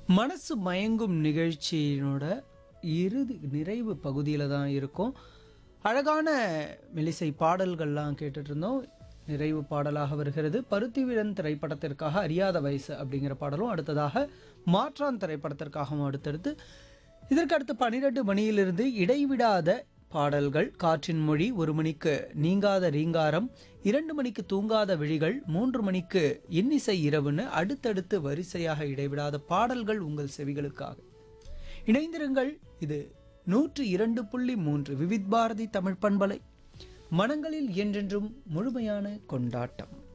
மனசு மயங்கும் நிகழ்ச்சியினோட இறுதி நிறைவு பகுதியில் தான் இருக்கும் அழகான மெலிசை பாடல்கள்லாம் கேட்டுட்டு இருந்தோம் நிறைவு பாடலாக வருகிறது பருத்திவீரன் திரைப்படத்திற்காக அறியாத வயசு அப்படிங்கிற பாடலும் அடுத்ததாக மாற்றான் திரைப்படத்திற்காகவும் அடுத்தடுத்து இதற்கு அடுத்து பன்னிரெண்டு மணியிலிருந்து இடைவிடாத பாடல்கள் காற்றின் மொழி ஒரு மணிக்கு நீங்காத ரீங்காரம் இரண்டு மணிக்கு தூங்காத விழிகள் மூன்று மணிக்கு இன்னிசை இரவுன்னு அடுத்தடுத்து வரிசையாக இடைவிடாத பாடல்கள் உங்கள் செவிகளுக்காக இணைந்திருங்கள் இது நூற்று இரண்டு புள்ளி மூன்று விவித் பாரதி தமிழ் பண்பலை மனங்களில் என்றென்றும் முழுமையான கொண்டாட்டம்